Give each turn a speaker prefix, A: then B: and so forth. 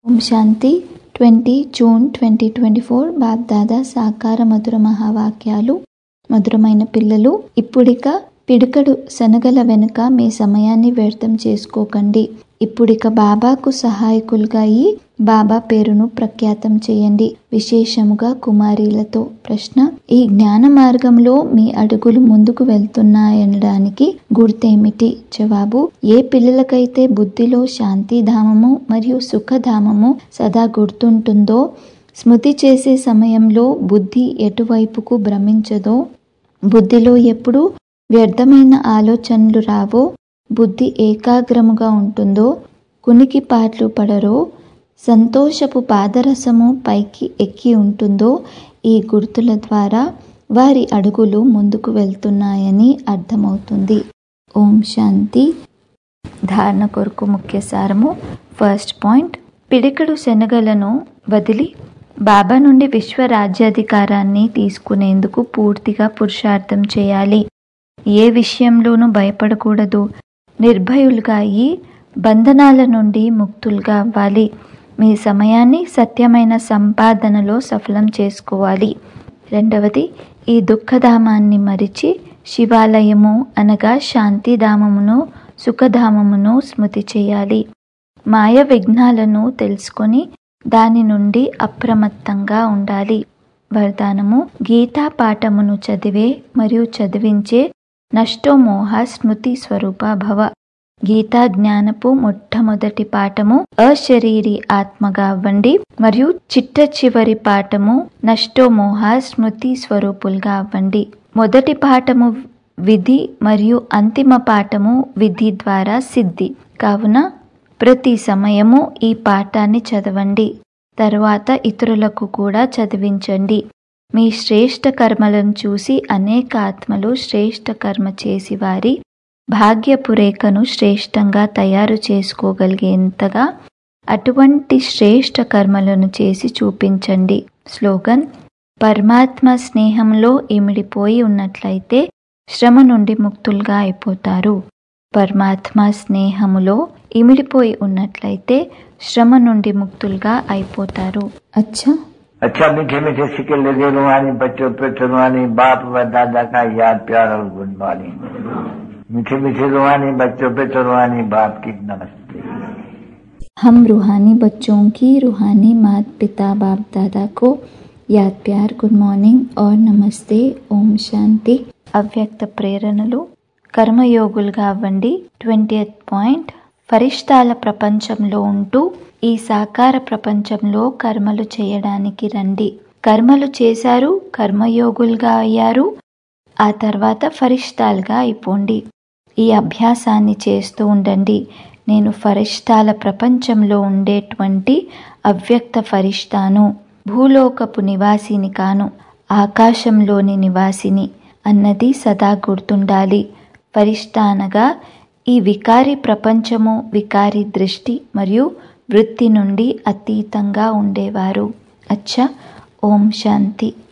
A: ఓం శాంతి twenty June twenty twenty four BapDada సాకార మధుర మహావాక్యాలు మధురమైన పిల్లలు ఇప్పుడిక పిడికడు శనగల వెనుక మీ సమయాన్ని వ్యర్థం చేసుకోకండి ఇప్పుడిక బాబాకు సహాయకులుగా ఈ బాబా పేరును ప్రఖ్యాతం చేయండి విశేషముగా కుమారీలతో ప్రశ్న ఈ జ్ఞాన మార్గంలో మీ అడుగులు ముందుకు వెళ్తున్నాయనడానికి గుర్తేమిటి జవాబు ఏ పిల్లలకైతే బుద్ధిలో శాంతిధామము మరియు సుఖధామము సదా గుర్తుంటుందో స్మృతి చేసే సమయంలో బుద్ధి ఎటువైపుకు భ్రమించదో బుద్ధిలో ఎప్పుడు వ్యర్థమైన ఆలోచనలు రావో బుద్ధి ఏకాగ్రముగా ఉంటుందో కునికి పాటలు పడరో సంతోషపు పాదరసము పైకి ఎక్కి ఉంటుందో ఈ గుర్తుల ద్వారా వారి అడుగులు ముందుకు వెళ్తున్నాయని అర్థమవుతుంది ఓం శాంతి ధారణ కొరకు ముఖ్య సారము ఫస్ట్ పాయింట్ పిడికడు శనగలను వదిలి బాబా నుండి విశ్వ రాజ్యాధికారాన్ని తీసుకునేందుకు పూర్తిగా పురుషార్థం చేయాలి ఏ విషయంలోనూ భయపడకూడదు నిర్భయులుగా అయి బంధనాల నుండి ముక్తులుగా అవ్వాలి మీ సమయాన్ని సత్యమైన సంపాదనలో సఫలం చేసుకోవాలి రెండవది ఈ దుఃఖధామాన్ని మరిచి శివాలయము అనగా శాంతిధామమును సుఖధామమును స్మృతి చేయాలి మాయ విఘ్నాలను తెలుసుకొని దాని నుండి అప్రమత్తంగా ఉండాలి వరదానము గీతా పాఠమును చదివే మరియు చదివించే నష్టోమోహ స్మృతి స్వరూప భవ గీతా జ్ఞానపు మొట్టమొదటి పాఠము అశరీరి ఆత్మగా అవ్వండి మరియు చిట్ట చివరి పాఠము నష్టోమోహ స్మృతి స్వరూపులుగా అవ్వండి మొదటి పాఠము విధి మరియు అంతిమ పాఠము విధి ద్వారా సిద్ధి కావున ప్రతి సమయము ఈ పాఠాన్ని చదవండి తరువాత ఇతరులకు కూడా చదివించండి మీ శ్రేష్ట కర్మలను చూసి అనేక ఆత్మలు శ్రేష్ట కర్మ చేసి వారి భాగ్యపు రేఖను శ్రేష్టంగా తయారు చేసుకోగలిగేంతగా అటువంటి శ్రేష్ట కర్మలను చేసి చూపించండి స్లోగన్ పరమాత్మ స్నేహంలో ఇమిడిపోయి ఉన్నట్లయితే శ్రమ నుండి ముక్తులుగా అయిపోతారు పరమాత్మ స్నేహములో ఇమిడిపోయి ఉన్నట్లయితే శ్రమ నుండి ముక్తులుగా అయిపోతారు అచ్చా
B: अच्छा मीठे मीठे सिक्के लगे रुहानी बच्चों पे रुहानी बाप व दादा का याद प्यार और गुड मॉर्निंग मीठे मीठे रुहानी बच्चों पे रुहानी बाप की नमस्ते
A: हम रूहानी बच्चों की रूहानी मात पिता बाप दादा को యాద్ ప్యార్ గుడ్ మార్నింగ్ और నమస్తే ఓం శాంతి అవ్యక్త ప్రేరణలు కర్మయోగులుగా అవ్వండి ట్వంటీ పాయింట్ ఫరిష్టాల ప్రపంచంలో ఉంటూ ఈ సాకార ప్రపంచంలో కర్మలు చేయడానికి రండి కర్మలు చేశారు కర్మయోగులుగా అయ్యారు ఆ తర్వాత ఫరిష్టాలుగా అయిపోండి ఈ అభ్యాసాన్ని చేస్తూ ఉండండి నేను ఫరిష్టాల ప్రపంచంలో ఉండేటువంటి అవ్యక్త ఫరిష్టాను భూలోకపు నివాసిని కాను ఆకాశంలోని నివాసిని అన్నది సదా గుర్తుండాలి ఫరిష్ఠా అనగా ఈ వికారి ప్రపంచము వికారి దృష్టి మరియు వృత్తి నుండి అతీతంగా ఉండేవారు అచ్చా ఓం శాంతి